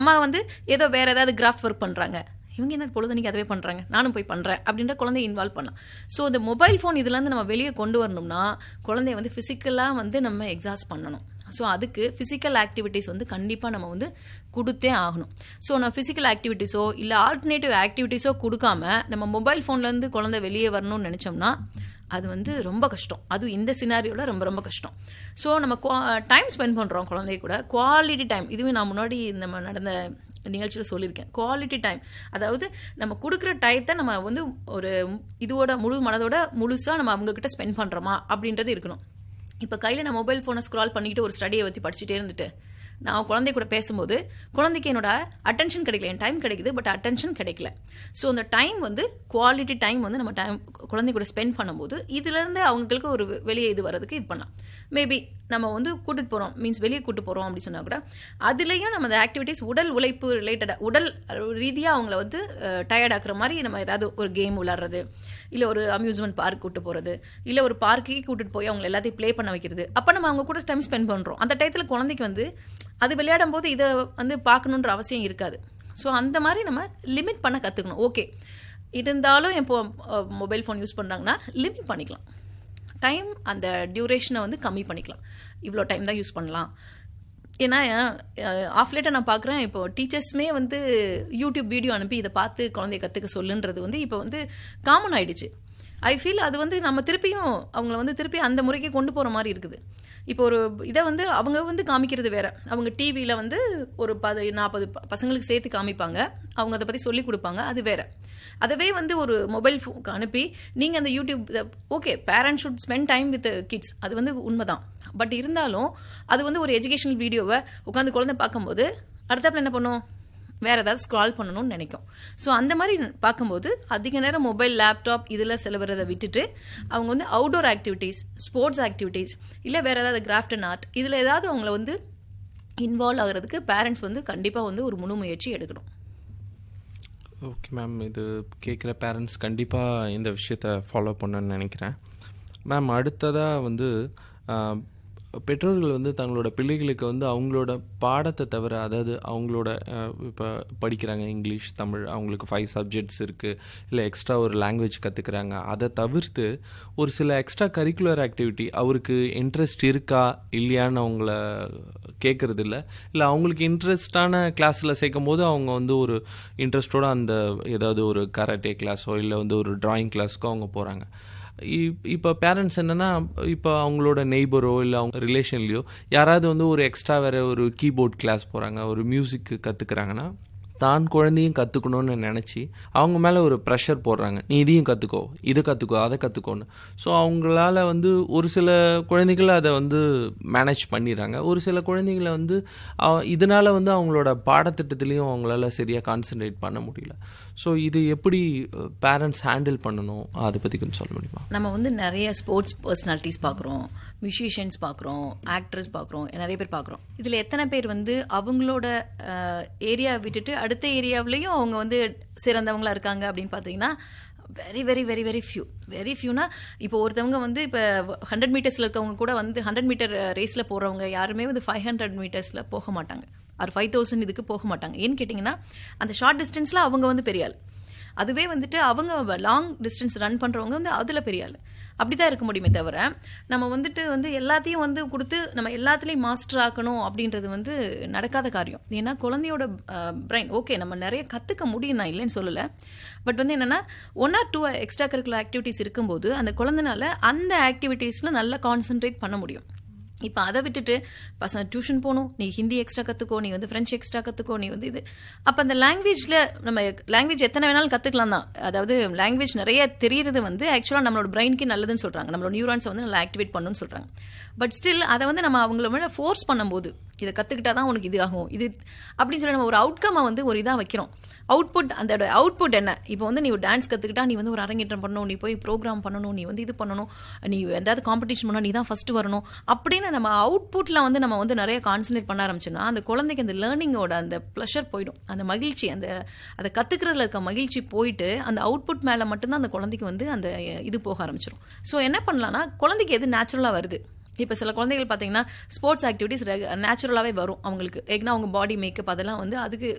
அம்மா வந்து ஏதோ வேற ஏதாவது கிராஃப்ட் ஒர்க் பண்றாங்க இவங்க என்ன பொழுதுனைக்கு அதுவே பண்றாங்க நானும் போய் பண்றேன் அப்படின்ற குழந்தைய இன்வால்வ் பண்ணலாம் ஸோ இந்த மொபைல் ஃபோன் இதுல இருந்து நம்ம வெளியே கொண்டு வரணும்னா குழந்தைய வந்து பிசிக்கலா வந்து நம்ம எக்ஸாஸ்ட் பண்ணணும் ஸோ அதுக்கு ஃபிசிக்கல் ஆக்டிவிட்டீஸ் வந்து கண்டிப்பாக நம்ம வந்து கொடுத்தே ஆகணும் ஸோ நான் ஃபிசிக்கல் ஆக்டிவிட்டீஸோ இல்லை ஆல்டர்னேட்டிவ் ஆக்டிவிட்டீஸோ கொடுக்காம நம்ம மொபைல் ஃபோன்லேருந்து குழந்தை வெளியே வரணும்னு நினச்சோம்னா அது வந்து ரொம்ப கஷ்டம் அதுவும் இந்த சினாரியோட ரொம்ப ரொம்ப கஷ்டம் ஸோ நம்ம டைம் ஸ்பெண்ட் பண்ணுறோம் குழந்தைய கூட குவாலிட்டி டைம் இதுவே நான் முன்னாடி நம்ம நடந்த நிகழ்ச்சியில் சொல்லியிருக்கேன் குவாலிட்டி டைம் அதாவது நம்ம கொடுக்குற டயத்தை நம்ம வந்து ஒரு இதுவோட முழு மனதோட முழுசாக நம்ம அவங்கக்கிட்ட ஸ்பெண்ட் பண்ணுறோமா அப்படின்றது இருக்கணும் இப்போ கையில் நான் மொபைல் ஃபோனை ஸ்க்ரால் பண்ணிக்கிட்டு ஒரு ஸ்டடியை வச்சு படிச்சுட்டே இருந்துட்டு நான் குழந்தை கூட பேசும்போது குழந்தைக்கு என்னோட அட்டென்ஷன் கிடைக்கல என் டைம் கிடைக்குது பட் அட்டென்ஷன் கிடைக்கல ஸோ அந்த டைம் வந்து குவாலிட்டி டைம் வந்து நம்ம டைம் குழந்தை கூட ஸ்பெண்ட் பண்ணும்போது இதுலேருந்து அவங்களுக்கு ஒரு வெளியே இது வர்றதுக்கு இது பண்ணலாம் மேபி நம்ம வந்து கூட்டிட்டு போகிறோம் மீன்ஸ் வெளியே கூட்டு போகிறோம் அப்படின்னு சொன்னால் கூட அதுலேயும் நம்ம அந்த ஆக்டிவிட்டீஸ் உடல் உழைப்பு ரிலேட்டடாக உடல் ரீதியாக அவங்கள வந்து டயர்ட் ஆக்குற மாதிரி நம்ம ஏதாவது ஒரு கேம் விளாட்றது இல்லை ஒரு அம்யூஸ்மெண்ட் பார்க் கூட்டு போகிறது இல்லை ஒரு பார்க்குக்கு கூட்டிட்டு போய் அவங்க எல்லாத்தையும் ப்ளே பண்ண வைக்கிறது அப்போ நம்ம அவங்க கூட டைம் ஸ்பெண்ட் பண்ணுறோம் அந்த டயத்தில் குழந்தைக்கு வந்து அது விளையாடும் போது இதை வந்து பார்க்கணுன்ற அவசியம் இருக்காது ஸோ அந்த மாதிரி நம்ம லிமிட் பண்ண கற்றுக்கணும் ஓகே இருந்தாலும் இப்போ மொபைல் ஃபோன் யூஸ் பண்ணுறாங்கன்னா லிமிட் பண்ணிக்கலாம் டைம் அந்த டியூரேஷனை வந்து கம்மி பண்ணிக்கலாம் இவ்வளோ டைம் தான் யூஸ் பண்ணலாம் ஏன்னா ஆஃப் லேட்டாக நான் பார்க்குறேன் இப்போ டீச்சர்ஸ்மே வந்து யூடியூப் வீடியோ அனுப்பி இதை பார்த்து குழந்தைய கற்றுக்க சொல்லுன்றது வந்து இப்போ வந்து காமன் ஆயிடுச்சு ஐ ஃபீல் அது வந்து நம்ம திருப்பியும் அவங்கள வந்து திருப்பி அந்த முறைக்கு கொண்டு போகிற மாதிரி இருக்குது இப்போ ஒரு இதை வந்து அவங்க வந்து காமிக்கிறது வேற அவங்க டிவியில் வந்து ஒரு பது நாற்பது பசங்களுக்கு சேர்த்து காமிப்பாங்க அவங்க அதை பற்றி சொல்லி கொடுப்பாங்க அது வேற அதவே வந்து ஒரு மொபைல் ஃபோனுக்கு அனுப்பி நீங்கள் அந்த YouTube okay parents should spend time with kids அது வந்து உண்மைதான் பட் இருந்தாலும் அது வந்து ஒரு எஜுகேஷனல் வீடியோவை உட்காந்து குழந்தை பார்க்கும்போது அடுத்தாப்புல என்ன பண்ணும் வேற ஏதாவது ஸ்க்ரால் பண்ணணும்னு நினைக்கும் ஸோ அந்த மாதிரி பார்க்கும்போது அதிக நேரம் மொபைல் லேப்டாப் இதில் செலவிறதை விட்டுட்டு அவங்க வந்து அவுடோர் ஆக்டிவிட்டீஸ் ஸ்போர்ட்ஸ் ஆக்டிவிட்டீஸ் இல்லை வேற ஏதாவது கிராஃப்ட் அண்ட் ஆர்ட் இதில் ஏதாவது அவங்கள வந்து இன்வால்வ் ஆகிறதுக்கு பேரண்ட்ஸ் வந்து கண்டிப்பாக வந்து ஒரு முழு முயற்சி எடுக்கணும் ஓகே மேம் இது கேட்குற பேரண்ட்ஸ் கண்டிப்பாக இந்த விஷயத்த ஃபாலோ பண்ணணும்னு நினைக்கிறேன் மேம் அடுத்ததாக வந்து பெற்றோர்கள் வந்து தங்களோட பிள்ளைகளுக்கு வந்து அவங்களோட பாடத்தை தவிர அதாவது அவங்களோட இப்போ படிக்கிறாங்க இங்கிலீஷ் தமிழ் அவங்களுக்கு ஃபைவ் சப்ஜெக்ட்ஸ் இருக்குது இல்லை எக்ஸ்ட்ரா ஒரு லாங்குவேஜ் கற்றுக்குறாங்க அதை தவிர்த்து ஒரு சில எக்ஸ்ட்ரா கரிக்குலர் ஆக்டிவிட்டி அவருக்கு இன்ட்ரெஸ்ட் இருக்கா இல்லையான்னு அவங்கள கேட்குறது இல்லை இல்லை அவங்களுக்கு இன்ட்ரெஸ்டான கிளாஸில் சேர்க்கும் போது அவங்க வந்து ஒரு இன்ட்ரெஸ்டோட அந்த ஏதாவது ஒரு கராட்டே கிளாஸோ இல்லை வந்து ஒரு ட்ராயிங் கிளாஸ்க்கோ அவங்க போகிறாங்க இப்போ பேரண்ட்ஸ் என்னென்னா இப்போ அவங்களோட நெய்பரோ இல்லை அவங்க ரிலேஷன்லேயோ யாராவது வந்து ஒரு எக்ஸ்ட்ரா வேறு ஒரு கீபோர்ட் கிளாஸ் போகிறாங்க ஒரு மியூசிக் கற்றுக்குறாங்கன்னா தான் குழந்தையும் கற்றுக்கணும்னு நினச்சி அவங்க மேலே ஒரு ப்ரெஷர் போடுறாங்க நீ இதையும் கற்றுக்கோ இதை கற்றுக்கோ அதை கற்றுக்கோன்னு ஸோ அவங்களால வந்து ஒரு சில குழந்தைகள் அதை வந்து மேனேஜ் பண்ணிடுறாங்க ஒரு சில குழந்தைங்களை வந்து இதனால் வந்து அவங்களோட பாடத்திட்டத்துலேயும் அவங்களால சரியாக கான்சென்ட்ரேட் பண்ண முடியல ஸோ இது எப்படி பேரண்ட்ஸ் ஹேண்டில் பண்ணணும் அதை பற்றி கொஞ்சம் சொல்ல முடியுமா நம்ம வந்து நிறைய ஸ்போர்ட்ஸ் பர்சனாலிட்டிஸ் பார்க்குறோம் மியூசிஷியன்ஸ் பார்க்குறோம் ஆக்ட்ரஸ் பார்க்குறோம் நிறைய பேர் பார்க்குறோம் இதில் எத்தனை பேர் வந்து அவங்களோட ஏரியா விட்டுட்டு அடுத்த ஏரியாவிலையும் அவங்க வந்து சிறந்தவங்களா இருக்காங்க அப்படின்னு பார்த்தீங்கன்னா very very very very few very ஃபியூனா இப்போ ஒருத்தவங்க வந்து இப்போ ஹண்ட்ரட் மீட்டர்ஸில் இருக்கவங்க கூட வந்து ஹண்ட்ரட் மீட்டர் ரேஸில் போகிறவங்க யாருமே வந்து ஃபைவ் ஹண்ட்ரட் மீட்டர்ஸில் போக மாட்டாங்க ஒரு ஃபைவ் தௌசண்ட் இதுக்கு போக மாட்டாங்க ஏன்னு கேட்டிங்கன்னா அந்த ஷார்ட் டிஸ்டன்ஸில் அவங்க வந்து பெரிய ஆள் அதுவே வந்துட்டு அவங்க லாங் டிஸ்டன்ஸ் ரன் பண்ணுறவங்க வந்து அதில் பெரிய ஆள் அப்படி தான் இருக்க முடியுமே தவிர நம்ம வந்துட்டு வந்து எல்லாத்தையும் வந்து கொடுத்து நம்ம எல்லாத்துலேயும் மாஸ்டர் ஆக்கணும் அப்படின்றது வந்து நடக்காத காரியம் ஏன்னா குழந்தையோட பிரைன் ஓகே நம்ம நிறைய கற்றுக்க முடியும் தான் இல்லைன்னு சொல்லலை பட் வந்து என்னென்னா one or two extra curricular activities இருக்கும்போது அந்த குழந்தைனால அந்த ஆக்டிவிட்டீஸில் நல்லா கான்சென்ட்ரேட் பண்ண முடியும் இப்போ அதை விட்டுட்டு பசங்க டியூஷன் போகணும் நீ ஹிந்தி எக்ஸ்ட்ரா கற்றுக்கோ நீ வந்து ஃப்ரெஞ்ச் எக்ஸ்ட்ரா கற்றுக்கோ நீ வந்து இது அப்போ அந்த லாங்குவேஜில் நம்ம லாங்குவேஜ் எத்தனை வேணாலும் கற்றுக்கலாம் தான் அதாவது லாங்குவேஜ் நிறைய தெரியறது வந்து ஆக்சுவலாக நம்மளோட பிரெயினுக்கு நல்லதுன்னு சொல்கிறாங்க நம்மளோட நியூரான்ஸை வந்து நல்லா ஆக்டிவேட் பண்ணணும்னு சொல்கிறாங்க பட் ஸ்டில் அதை வந்து நம்ம அவங்கள மேலே ஃபோர்ஸ் பண்ணும்போது இதை கற்றுக்கிட்டா தான் உனக்கு இது ஆகும் இது அப்படின்னு சொல்லி நம்ம ஒரு அவுட்கம்மை வந்து ஒரு இதாக வைக்கிறோம் அவுட்புட் அந்த அவுட்புட் என்ன இப்போ வந்து நீ ஒரு டான்ஸ் கற்றுக்கிட்டா நீ வந்து ஒரு அரங்கேற்றம் பண்ணணும் நீ போய் ப்ரோக்ராம் பண்ணணும் நீ வந்து இது பண்ணணும் நீ எதாவது காம்படிஷன் பண்ணணும் நீ தான் ஃபஸ்ட்டு வரணும் அப்படின்னு நம்ம அவுட்புட்டில் வந்து நம்ம வந்து நிறைய கான்சன்ட்ரேட் பண்ண ஆரம்பிச்சோன்னா அந்த குழந்தைக்கு அந்த லேர்னிங்கோட அந்த ப்ளஷர் போயிடும் அந்த மகிழ்ச்சி அந்த அதை கற்றுக்கிறதுல இருக்க மகிழ்ச்சி போயிட்டு அந்த அவுட்புட் மேலே மட்டும்தான் அந்த குழந்தைக்கு வந்து அந்த இது போக ஆரம்பிச்சிடும் ஸோ என்ன பண்ணலாம்னா குழந்தைக்கு எது நேச்சுரலாக வருது இப்போ சில குழந்தைகள் பார்த்தீங்கன்னா ஸ்போர்ட்ஸ் ஆக்டிவிட்டிஸ் நேச்சுரலாகவே வரும் அவங்களுக்கு ஏன்னா அவங்க பாடி மேக்கப் அதெல்லாம் வந்து அதுக்கு